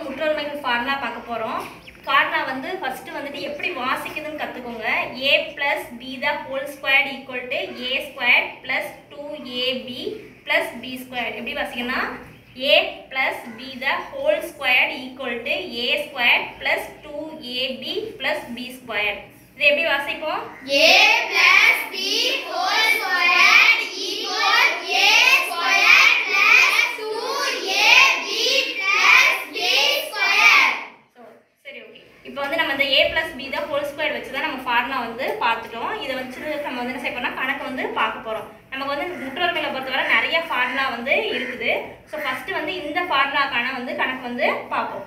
வந்து முற்றொருமைகள் ஃபார்முலா பார்க்க போகிறோம் ஃபார்முலா வந்து ஃபஸ்ட்டு வந்துட்டு எப்படி வாசிக்குதுன்னு கற்றுக்கோங்க A plus B the whole squared equal to A square plus two AB plus B square எப்படி வாசிக்கணும்னா A plus B the whole squared equal to A square plus two AB plus B square இது எப்படி வாசிப்போம் A plus B whole squared equal A squared plus 2AB plus B squared. So, சரி okay இப்போ வந்து நம்ம இந்த A plus B தான் whole square வச்சு தான் நம்ம ஃபார்முலா வந்து பார்த்துட்டோம் இதை வச்சு நம்ம வந்து என்ன செய்ய போறோம்னா கணக்கு வந்து பார்க்க போகிறோம் நமக்கு வந்து முற்றொருமையில பொறுத்தவரை நிறைய ஃபார்முலா வந்து இருக்குது ஸோ ஃபஸ்ட்டு வந்து இந்த ஃபார்முலாக்கான வந்து கணக்கு வந்து பார்ப்போம்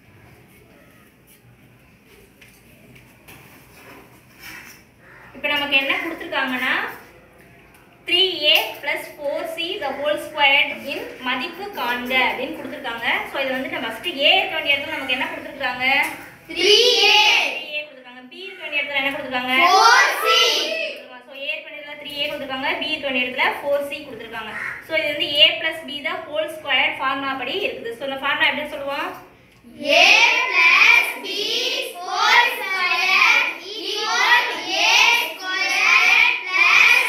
இப்போ நமக்கு என்ன கொடுத்துருக்காங்கன்னா three A plus four C the whole squared இன் மதிப்பு காண்க அப்படின்னு கொடுத்துருக்காங்க ஸோ இது வந்து நம்ம ஃபஸ்ட்டு ஏ இருக்க வேண்டிய இடத்துல நமக்கு என்ன கொடுத்துருக்காங்க 3A த்ரீ ஏ கொடுத்துருக்காங்க பி இருக்க வேண்டிய இடத்துல என்ன கொடுத்துருக்காங்க 4C ஸோ ஏ இருக்க வேண்டிய இடத்துல த்ரீ ஏ கொடுத்துருக்காங்க பி இருக்க வேண்டிய இடத்துல ஃபோர் சி கொடுத்துருக்காங்க ஸோ இது வந்து ஏ ப்ளஸ் பி தான் ஹோல் ஸ்கொயர் ஃபார்முலா படி இருக்குது ஸோ இந்த ஃபார்முலா எப்படி சொல்லுவோம் A plus B whole squared equal A squared plus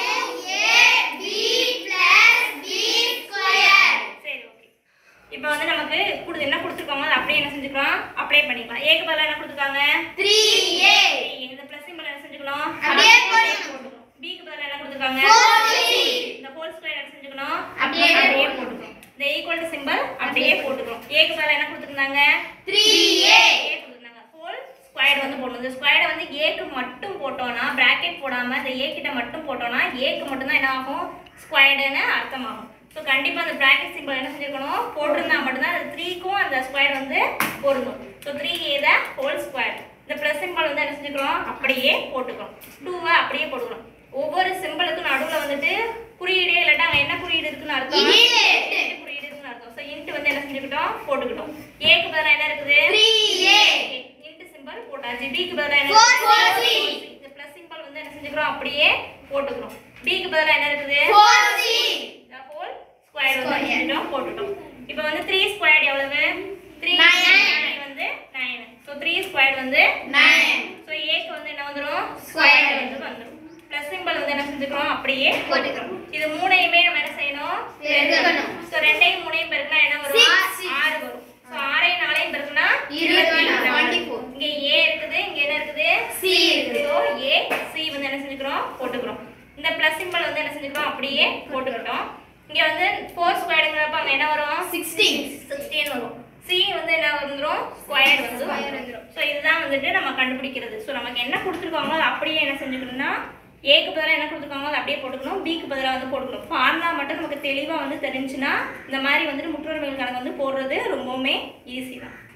2AB plus B squared. சரி ஓகே இப்போ வந்து நமக்கு கொடுத்து என்ன கொடுத்துருக்காங்க அதை அப்படியே என்ன செஞ்சுக்கலாம் அப்ளை பண்ணிக்கலாம் ஏக்கு பதிலாக என்ன கொடுத்துருக்காங்க 3A இந்த ப்ளஸ் சிம்பிள் என்ன செஞ்சுக்கணும் அப்படியே போட்டுக்கணும். பிக்கு பதிலாக என்ன கொடுத்துருக்காங்க 4C. இந்த ஹோல் ஸ்கொயர் என்ன செஞ்சுக்கணும் அப்படியே போட்டுக்கணும் இந்த ஈக்குவல் சிம்பிள் அப்படியே போட்டுக்கணும் ஏக்கு பதிலாக என்ன கொடுத்துருந்தாங்க 3A ஏ கொடுத்துருந்தாங்க ஹோல் ஸ்கொயர் வந்து போடணும் இந்த ஸ்கொயரை வந்து ஏக்கு மட்டும் போட்டோம்னா பிராக்கெட் போடாம இந்த ஏ கிட்ட மட்டும் போட்டோம்னா ஏக்கு மட்டும் தான் என்ன ஆகும் ஸ்கொயர்டுன்னு அர்த்தமாகும் ஸோ கண்டிப்பாக அந்த பிராக்கெட் சிம்பிள் என்ன செஞ்சிருக்கணும் போட்டிருந்தா மட்டும்தான் அந்த த்ரீக்கும் அந்த ஸ்கொயர் வந்து போடணும் so three A the whole square இந்த ப்ளஸ் சிம்பிள் வந்து என்ன செஞ்சுக்கிறோம் அப்படியே போட்டுக்கிறோம் டூவை அப்படியே போட்டுக்கிறோம் ஒவ்வொரு சிம்பிளுக்கும் நடுவில் வந்துட்டு குறியீடே இல்லாட்டா அங்கே என்ன குறியீடு இருக்குன்னு அர்த்தம் Int. Int குறியீடு இருக்குன்னு அர்த்தம் ஸோ இன்ட் வந்து என்ன செஞ்சுக்கிட்டோம் போட்டுக்கிட்டோம் ஏக்கு பதிலாக என்ன இருக்குது 3A இன்ட் சிம்பல் போட்டாச்சு பிக்கு பதிலாக என்ன 4C. இந்த ப்ளஸ் சிம்பல் வந்து என்ன செஞ்சுக்கிறோம் அப்படியே போட்டுக்கிறோம் பிக்கு பதிலாக என்ன இருக்குது 4C the whole square வந்து Square. செஞ்சுட்டோம் போட்டுட்டோம் இப்போ வந்து 3 ஸ்கொயர்ட் எவ்வளவு 3 Nine. வந்து 9 ஸோ 3 ஸ்கொயர்ட் வந்து 9 ஸோ ஏக்கு வந்து என்ன வந்துரும் Square. வந்து வந்துரும் ப்ளஸ் சிம்பல் வந்து என்ன செஞ்சுக்கிறோம் அப்படியே போட்டுக்கிறோம். இது மூணையுமே நம்ம என்ன செய்யணும் பெருக்கணும். ஸோ ரெண்டையும் மூணையும் பெருக்கினா என்ன வரும் Six. ஆறு வரும் ஸோ ஆறையும் நாளையும் பெருக்கினா இருபத்தி நாலு. twenty four. இங்க ஏ இருக்குது இங்க என்ன இருக்குது C இருக்குது. ஸோ ஏ சி வந்து என்ன செஞ்சுக்கிறோம் போட்டுக்கிறோம் இந்த ப்ளஸ் சிம்பல் வந்து என்ன செஞ்சுக்கிறோம் அப்படியே போட்டுக்கிட்டோம் இங்க வந்து ஃபோர் ஸ்கொயருங்கிறப்ப அங்க என்ன வரும் 16 சிக்ஸ்டீன் வரும் சி வந்து என்ன வந்துரும் ஸ்கொயர் வந்து Square வந்துரும் ஸோ இதுதான் வந்துட்டு நம்ம கண்டுபிடிக்கிறது ஸோ நமக்கு என்ன கொடுத்துருக்காங்களோ அதை அப்படியே என்ன செஞ்சுக்கணும்னா ஏக்கு பதிலாக என்ன கொடுத்துருக்காங்களோ அதை அப்படியே போட்டுக்கணும் பிக்கு பதிலாக வந்து போட்டுக்கணும் ஃபார்முலா மட்டும் நமக்கு தெளிவாக வந்து தெரிஞ்சுன்னா இந்த மாதிரி வந்துட்டு முற்றுரிமைகள் கணக்கு வந்து போடுறது ரொம்பவுமே ஈஸி தான்